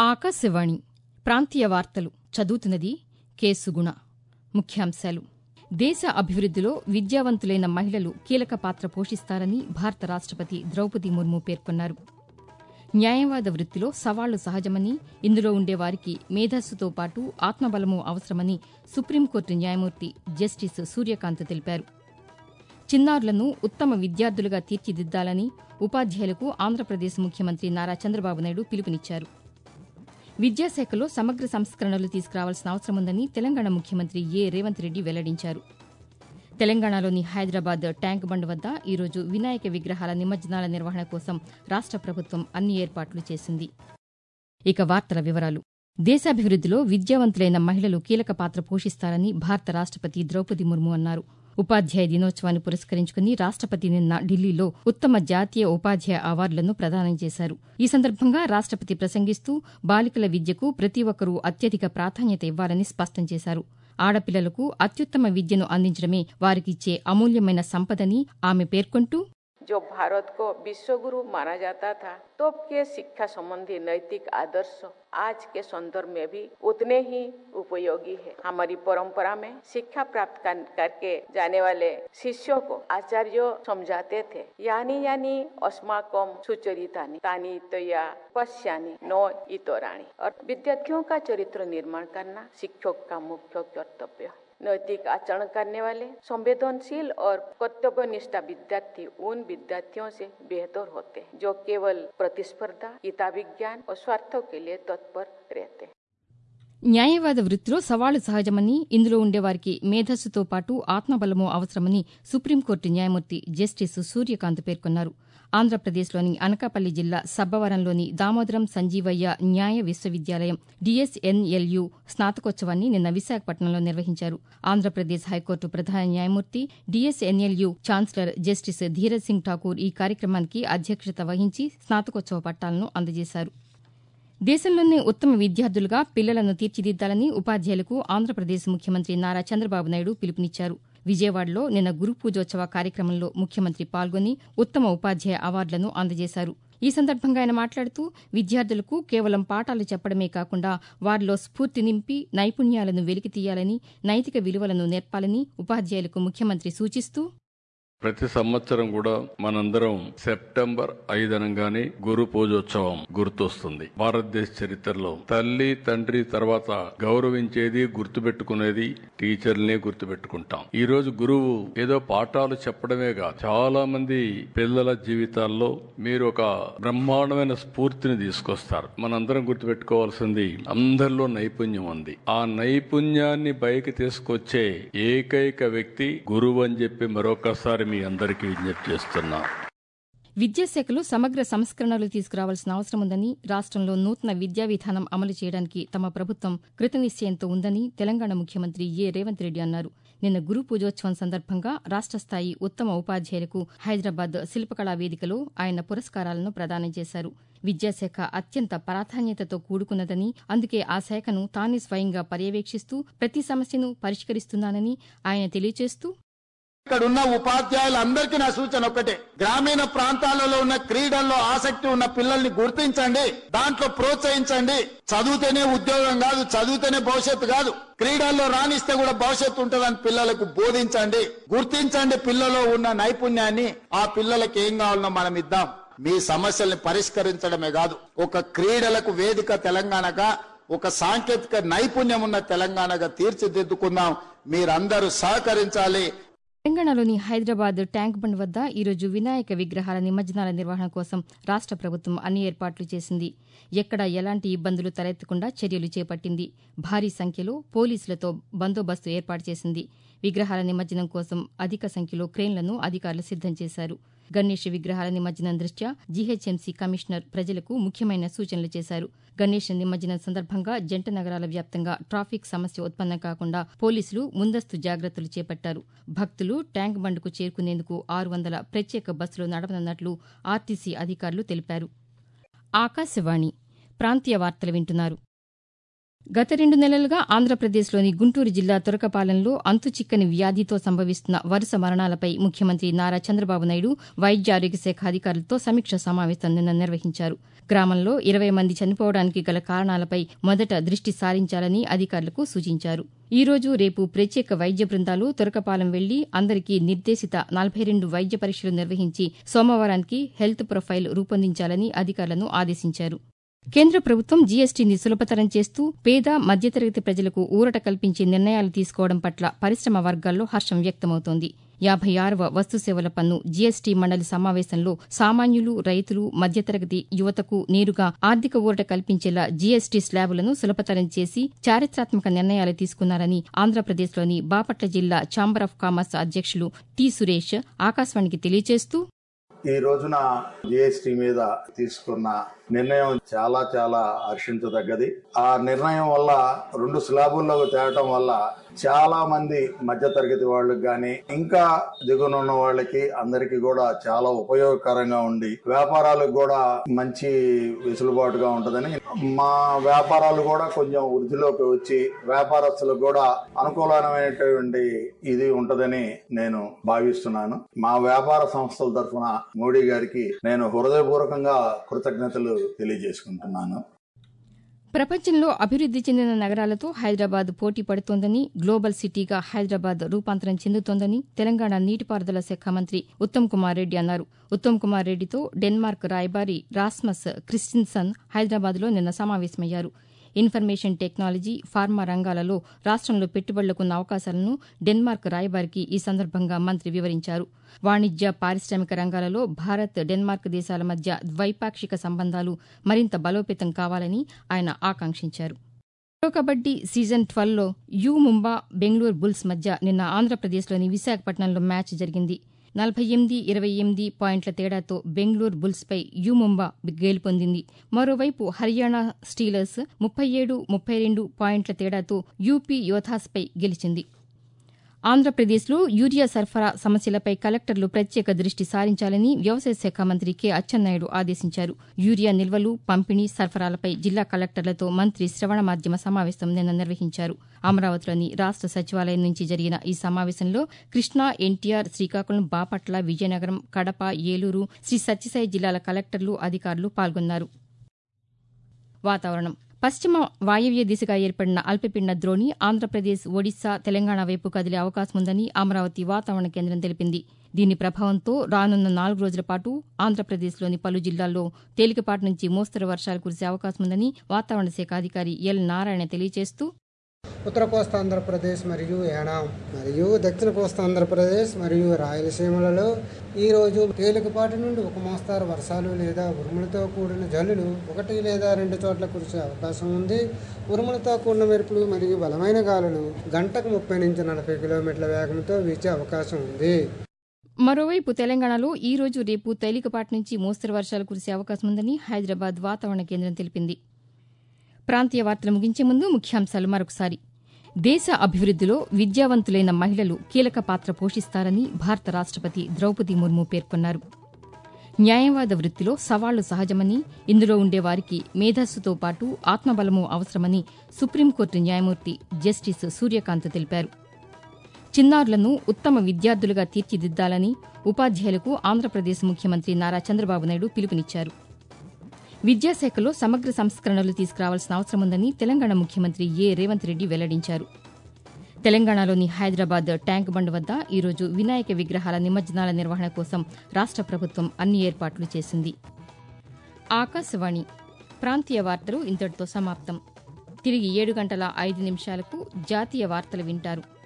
ఆకాశవాణి ప్రాంతీయ వార్తలు చదువుతున్నది కేసుగుణ ముఖ్యాంశాలు దేశ అభివృద్దిలో విద్యావంతులైన మహిళలు కీలక పాత్ర పోషిస్తారని భారత రాష్టపతి ద్రౌపది ముర్ము పేర్కొన్నారు న్యాయవాద వృత్తిలో సవాళ్లు సహజమని ఇందులో ఉండేవారికి మేధస్సుతో పాటు ఆత్మబలమూ అవసరమని సుప్రీంకోర్టు న్యాయమూర్తి జస్టిస్ సూర్యకాంత్ తెలిపారు చిన్నారులను ఉత్తమ విద్యార్థులుగా తీర్చిదిద్దాలని ఉపాధ్యాయులకు ఆంధ్రప్రదేశ్ ముఖ్యమంత్రి నారా చంద్రబాబు నాయుడు పిలుపునిచ్చారు విద్యాశాఖలో సమగ్ర సంస్కరణలు తీసుకురావాల్సిన అవసరముందని తెలంగాణ ముఖ్యమంత్రి ఏ రేవంత్ రెడ్డి వెల్లడించారు తెలంగాణలోని హైదరాబాద్ ట్యాంక్ బండ్ వద్ద ఈరోజు వినాయక విగ్రహాల నిమజ్జనాల నిర్వహణ కోసం రాష్ట ప్రభుత్వం అన్ని ఏర్పాట్లు చేసింది ఇక వార్తల వివరాలు దేశాభివృద్దిలో విద్యావంతులైన మహిళలు కీలక పాత్ర పోషిస్తారని భారత రాష్టపతి ద్రౌపది ముర్ము అన్నారు ఉపాధ్యాయ దినోత్సవాన్ని పురస్కరించుకుని రాష్టపతి నిన్న ఢిల్లీలో ఉత్తమ జాతీయ ఉపాధ్యాయ అవార్డులను ప్రదానం చేశారు ఈ సందర్భంగా రాష్టపతి ప్రసంగిస్తూ బాలికల విద్యకు ప్రతి ఒక్కరూ అత్యధిక ప్రాధాన్యత ఇవ్వాలని స్పష్టం చేశారు ఆడపిల్లలకు అత్యుత్తమ విద్యను అందించడమే వారికిచ్చే అమూల్యమైన సంపదని ఆమె పేర్కొంటూ जो भारत को विश्वगुरु माना जाता था तो के शिक्षा संबंधी नैतिक आदर्श आज के संदर्भ में भी उतने ही उपयोगी है हमारी परंपरा में शिक्षा प्राप्त करके जाने वाले शिष्यों को आचार्य समझाते थे यानी यानी अस्माकम सुचरितानी तानी तया पश्यानी नो इतोराणी और विद्यार्थियों का चरित्र निर्माण करना शिक्षक का मुख्य कर्तव्य है नैतिक आचरण करने वाले संवेदनशील और कर्तव्यनिष्ठा विद्यार्थी उन विद्यार्थियों से बेहतर होते हैं जो केवल प्रतिस्पर्धा किताबी ज्ञान और स्वार्थों के लिए तत्पर रहते हैं న్యాయవాద వృత్తిలో సవాళ్లు సహజమని ఇందులో ఉండేవారికి మేధస్సుతో పాటు ఆత్మబలమూ అవసరమని సుప్రీంకోర్టు న్యాయమూర్తి జస్టిస్ సూర్యకాంత్ పేర్కొన్నారు ఆంధ్రప్రదేశ్లోని అనకాపల్లి జిల్లా సబ్బవరంలోని దామోదరం సంజీవయ్య న్యాయ విశ్వవిద్యాలయం డిఎస్ఎన్ఎల్యు స్నాతకోత్సవాన్ని నిన్న విశాఖపట్నంలో నిర్వహించారు ఆంధ్రప్రదేశ్ హైకోర్టు ప్రధాన న్యాయమూర్తి DSNLU chancellor justice Dheeraj Singh Thakur ఈ కార్యక్రమానికి అధ్యక్షత వహించి స్నాతకోత్సవ పట్టాలను అందజేశారు దేశంలోనే ఉత్తమ విద్యార్థులుగా పిల్లలను తీర్చిదిద్దాలని ఉపాధ్యాయులకు ఆంధ్రప్రదేశ్ ముఖ్యమంత్రి నారా చంద్రబాబు నాయుడు పిలుపునిచ్చారు విజయవాడలో నిన్న గురు పూజోత్సవ కార్యక్రమంలో ముఖ్యమంత్రి పాల్గొని ఉత్తమ ఉపాధ్యాయ అవార్డులను అందజేశారు ఈ సందర్భంగా ఆయన మాట్లాడుతూ విద్యార్థులకు కేవలం పాఠాలు చెప్పడమే కాకుండా వారిలో స్ఫూర్తి నింపి నైపుణ్యాలను వెలికితీయాలని నైతిక విలువలను నేర్పాలని ఉపాధ్యాయులకు ముఖ్యమంత్రి సూచిస్తూ ప్రతి సంవత్సరం కూడా మనందరం సెప్టెంబర్ ఐదు అనగానే గురు పూజోత్సవం గుర్తొస్తుంది భారతదేశ చరిత్రలో తల్లి తండ్రి తర్వాత గౌరవించేది గుర్తుపెట్టుకునేది టీచర్లనే గుర్తుపెట్టుకుంటాం ఈ రోజు గురువు ఏదో పాఠాలు చెప్పడమే కాదు చాలా మంది పిల్లల జీవితాల్లో మీరు ఒక బ్రహ్మాండమైన స్ఫూర్తిని తీసుకొస్తారు మనందరం గుర్తుపెట్టుకోవాల్సింది అందరిలో నైపుణ్యం ఉంది ఆ నైపుణ్యాన్ని బయకి తీసుకొచ్చే ఏకైక వ్యక్తి గురువు అని చెప్పి మరొకసారి మీ అందరికీ విజ్ఞప్తి చేస్తున్నా విద్యాశాఖలో సమగ్ర సంస్కరణలు తీసుకురావాల్సిన అవసరం ఉందని రాష్టంలో నూతన విద్యా విధానం అమలు చేయడానికి తమ ప్రభుత్వం కృతనిశ్చయంతో ఉందని తెలంగాణ ముఖ్యమంత్రి ఏ రేవంత్ రెడ్డి అన్నారు నిన్న గురు పూజోత్సవం సందర్భంగా రాష్ట స్థాయి ఉత్తమ ఉపాధ్యాయులకు హైదరాబాద్ శిల్పకళా వేదికలో ఆయన పురస్కారాలను ప్రదానం చేశారు విద్యాశాఖ అత్యంత ప్రాధాన్యతతో కూడుకున్నదని అందుకే ఆ శాఖను తానే స్వయంగా పర్యవేక్షిస్తూ ప్రతి సమస్యను పరిష్కరిస్తున్నానని ఆయన తెలియజేస్తూ ఇక్కడ ఉన్న ఉపాధ్యాయులందరికీ నా సూచన ఒకటే గ్రామీణ ప్రాంతాలలో ఉన్న క్రీడల్లో ఆసక్తి ఉన్న పిల్లల్ని గుర్తించండి దాంట్లో ప్రోత్సహించండి చదివితేనే ఉద్యోగం కాదు చదివితేనే భవిష్యత్తు కాదు క్రీడల్లో రాణిస్తే కూడా భవిష్యత్తు ఉంటుందని పిల్లలకు బోధించండి గుర్తించండి పిల్లలో ఉన్న నైపుణ్యాన్ని ఆ పిల్లలకి ఏం కావాలనో మనం ఇద్దాం మీ సమస్యల్ని పరిష్కరించడమే కాదు ఒక క్రీడలకు వేదిక తెలంగాణగా ఒక సాంకేతిక నైపుణ్యం ఉన్న తెలంగాణగా తీర్చిదిద్దుకుందాం మీరందరూ సహకరించాలి తెలంగాణలోని హైదరాబాద్ ట్యాంక్ బండ్ వద్ద ఈరోజు వినాయక విగ్రహాల నిమజ్జనాల నిర్వహణ కోసం రాష్ట ప్రభుత్వం అన్ని ఏర్పాట్లు చేసింది ఎక్కడా ఎలాంటి ఇబ్బందులు తలెత్తకుండా చర్యలు చేపట్టింది భారీ సంఖ్యలో పోలీసులతో బందోబస్తు ఏర్పాటు చేసింది విగ్రహాల నిమజ్జనం కోసం అధిక సంఖ్యలో క్రేన్లను అధికారులు సిద్దం చేశారు గణేష్ విగ్రహాల నిమజ్జనం దృష్ట్యా జీహెచ్ఎంసీ కమిషనర్ ప్రజలకు ముఖ్యమైన సూచనలు చేశారు గణేష్ నిమజ్జనం సందర్భంగా జంట నగరాల వ్యాప్తంగా ట్రాఫిక్ సమస్య ఉత్పన్నం కాకుండా పోలీసులు ముందస్తు జాగ్రత్తలు చేపట్టారు భక్తులు ట్యాంక్ బండ్కు చేరుకునేందుకు ఆరు వందల ప్రత్యేక బస్సులు నడపనున్నట్లు ఆర్టీసీ అధికారులు తెలిపారు ఆకాశవాణి ప్రాంతీయ వార్తలు వింటున్నారు గత రెండు నెలలుగా ఆంధ్రప్రదేశ్లోని గుంటూరు జిల్లా తురకపాలెంలో అంతుచిక్కని వ్యాధితో సంభవిస్తున్న వరుస మరణాలపై ముఖ్యమంత్రి నారా చంద్రబాబు నాయుడు వైద్య ఆరోగ్య శాఖ అధికారులతో సమీక్ష సమావేశం నిన్న నిర్వహించారు గ్రామంలో ఇరవై మంది చనిపోవడానికి గల కారణాలపై మొదట దృష్టి సారించాలని అధికారులకు సూచించారు ఈ రోజు రేపు ప్రత్యేక వైద్య బృందాలు తురకపాలెం వెళ్లి అందరికీ నిర్దేశిత నలభై రెండు వైద్య పరీక్షలు నిర్వహించి సోమవారానికి హెల్త్ ప్రొఫైల్ రూపొందించాలని అధికారులను ఆదేశించారు కేంద్ర ప్రభుత్వం జీఎస్టీని సులభతరం చేస్తూ పేద మధ్యతరగతి ప్రజలకు ఊరట కల్పించే నిర్ణయాలు తీసుకోవడం పట్ల పరిశ్రమ వర్గాల్లో హర్షం వ్యక్తమవుతోంది యాభై ఆరవ వస్తు సేవల పన్ను జీఎస్టీ మండలి సమావేశంలో సామాన్యులు రైతులు మధ్యతరగతి యువతకు నేరుగా ఆర్థిక ఊరట కల్పించేలా జీఎస్టీ స్లాబులను సులభతరం చేసి చారిత్రాత్మక నిర్ణయాలు తీసుకున్నారని ఆంధ్రప్రదేశ్లోని బాపట్ల జిల్లా ఛాంబర్ ఆఫ్ కామర్స్ అధ్యక్షులు టి సురేష్ ఆకాశవాణికి తెలియజేస్తూ ఈ రోజున జిఎస్టి మీద తీసుకున్న నిర్ణయం చాలా చాలా హర్షించదగ్గది ఆ నిర్ణయం వల్ల రెండు స్లాబుల్లోకి తేవటం వల్ల చాలా మంది మధ్య తరగతి వాళ్ళకి గాని ఇంకా దిగునున్న వాళ్ళకి అందరికి కూడా చాలా ఉపయోగకరంగా ఉండి వ్యాపారాలకు కూడా మంచి వెసులుబాటుగా ఉంటదని మా వ్యాపారాలు కూడా కొంచెం వృద్ధిలోకి వచ్చి వ్యాపారస్తులకు కూడా అనుకూలమైనటువంటి ఇది ఉంటదని నేను భావిస్తున్నాను మా వ్యాపార సంస్థల తరఫున మోడీ గారికి నేను హృదయపూర్వకంగా కృతజ్ఞతలు తెలియజేసుకుంటున్నాను ప్రపంచంలో అభివృద్ది చెందిన నగరాలతో హైదరాబాద్ పోటీ పడుతోందని గ్లోబల్ సిటీగా హైదరాబాద్ రూపాంతరం చెందుతోందని తెలంగాణ నీటిపారుదల శాఖ మంత్రి ఉత్తమ్ కుమార్ రెడ్డి అన్నారు ఉత్తమ్ కుమార్ రెడ్డితో డెన్మార్క్ రాయబారి రాస్మస్ క్రిస్టిన్సన్ హైదరాబాద్లో నిన్న సమావేశమయ్యారు ఇన్ఫర్మేషన్ టెక్నాలజీ ఫార్మా రంగాలలో రాష్టంలో పెట్టుబడులకున్న అవకాశాలను డెన్మార్క్ రాయబారికి ఈ సందర్భంగా మంత్రి వివరించారు వాణిజ్య పారిశ్రామిక రంగాలలో భారత్ డెన్మార్క్ దేశాల మధ్య ద్వైపాక్షిక సంబంధాలు మరింత బలోపేతం కావాలని ఆయన ఆకాంక్షించారు ప్రో కబడ్డీ సీజన్ ట్వెల్వ్లో యూ ముంబా బెంగళూరు బుల్స్ మధ్య నిన్న ఆంధ్రప్రదేశ్లోని విశాఖపట్నంలో మ్యాచ్ జరిగింది నలభై ఎనిమిది ఇరవై ఎనిమిది పాయింట్ల తేడాతో బెంగళూరు బుల్స్పై యూ ముంబా గెలుపొందింది మరోవైపు హర్యానా స్టీలర్స్ ముప్పై ఏడు ముప్పై రెండు పాయింట్ల తేడాతో యూపీ యోథాస్పై గెలిచింది ఆంధ్రప్రదేశ్లో యూరియా సరఫరా సమస్యలపై కలెక్టర్లు ప్రత్యేక దృష్టి సారించాలని వ్యవసాయ శాఖ మంత్రి కె అచ్చెన్నాయుడు ఆదేశించారు యూరియా నిల్వలు పంపిణీ సరఫరాలపై జిల్లా కలెక్టర్లతో మంత్రి శ్రవణ మాధ్యమ సమావేశం నిన్న నిర్వహించారు అమరావతిలోని రాష్ట సచివాలయం నుంచి జరిగిన ఈ సమావేశంలో కృష్ణా ఎన్టీఆర్ శ్రీకాకుళం బాపట్ల విజయనగరం కడప ఏలూరు శ్రీ సత్యసాయి జిల్లాల కలెక్టర్లు అధికారులు పాల్గొన్నారు వాతావరణం పశ్చిమ వాయవ్య దిశగా ఏర్పడిన అల్పపీడన ద్రోణి ఆంధ్రప్రదేశ్ ఒడిశా తెలంగాణ వైపు కదిలే అవకాశం ఉందని అమరావతి వాతావరణ కేంద్రం తెలిపింది దీని ప్రభావంతో రానున్న నాలుగు రోజుల పాటు ఆంధ్రప్రదేశ్లోని పలు జిల్లాల్లో తేలికపాటి నుంచి మోస్తరు వర్షాలు కురిసే అవకాశం ఉందని వాతావరణ శాఖ అధికారి ఎల్ నారాయణ తెలియజేస్తూ ఉత్తర కోస్తా ఆంధ్రప్రదేశ్ మరియు ఏనాం మరియు దక్షిణ కోస్తా ఆంధ్రప్రదేశ్ మరియు రాయలసీమలలో ఈరోజు తేలికపాటి నుండి ఒక మోస్తారు వర్షాలు లేదా ఉరుములతో కూడిన జల్లులు ఒకటి లేదా రెండు చోట్ల కురిసే అవకాశం ఉంది ఉరుములతో కూడిన మెరుపులు మరియు బలమైన గాలులు గంటకు ముప్పై నుంచి నలభై కిలోమీటర్ల వేగంతో వీచే అవకాశం ఉంది మరోవైపు తెలంగాణలో ఈ రోజు రేపు తేలికపాటి నుంచి మోస్తరు వర్షాలు కురిసే అవకాశం ఉందని హైదరాబాద్ వాతావరణ కేంద్రం తెలిపింది ప్రాంతీయ వార్తలు ముగించే ముందు ముఖ్యాంశాలు మరొకసారి దేశ అభివృద్దిలో విద్యావంతులైన మహిళలు కీలక పాత్ర పోషిస్తారని భారత రాష్టపతి ద్రౌపది ముర్ము పేర్కొన్నారు న్యాయవాద వృత్తిలో సవాళ్లు సహజమని ఇందులో ఉండే వారికి మేధస్సుతో పాటు ఆత్మబలము అవసరమని సుప్రీంకోర్టు న్యాయమూర్తి జస్టిస్ సూర్యకాంత్ తెలిపారు చిన్నారులను ఉత్తమ విద్యార్థులుగా తీర్చిదిద్దాలని ఉపాధ్యాయులకు ఆంధ్రప్రదేశ్ ముఖ్యమంత్రి నారా చంద్రబాబు నాయుడు పిలుపునిచ్చారు విద్యాశాఖలో సమగ్ర సంస్కరణలు తీసుకురావాల్సిన అవసరం ఉందని తెలంగాణ ముఖ్యమంత్రి ఏ రేవంత్ రెడ్డి వెల్లడించారు తెలంగాణలోని హైదరాబాద్ ట్యాంక్ బండ్ వద్ద ఈరోజు వినాయక విగ్రహాల నిమజ్జనాల నిర్వహణ కోసం రాష్ట ప్రభుత్వం అన్ని ఏర్పాట్లు చేసింది ఆకాశవాణి ప్రాంతీయ వార్తలు ఇంతటితో సమాప్తం తిరిగి ఏడు గంటల ఐదు నిమిషాలకు జాతీయ వార్తలు వింటారు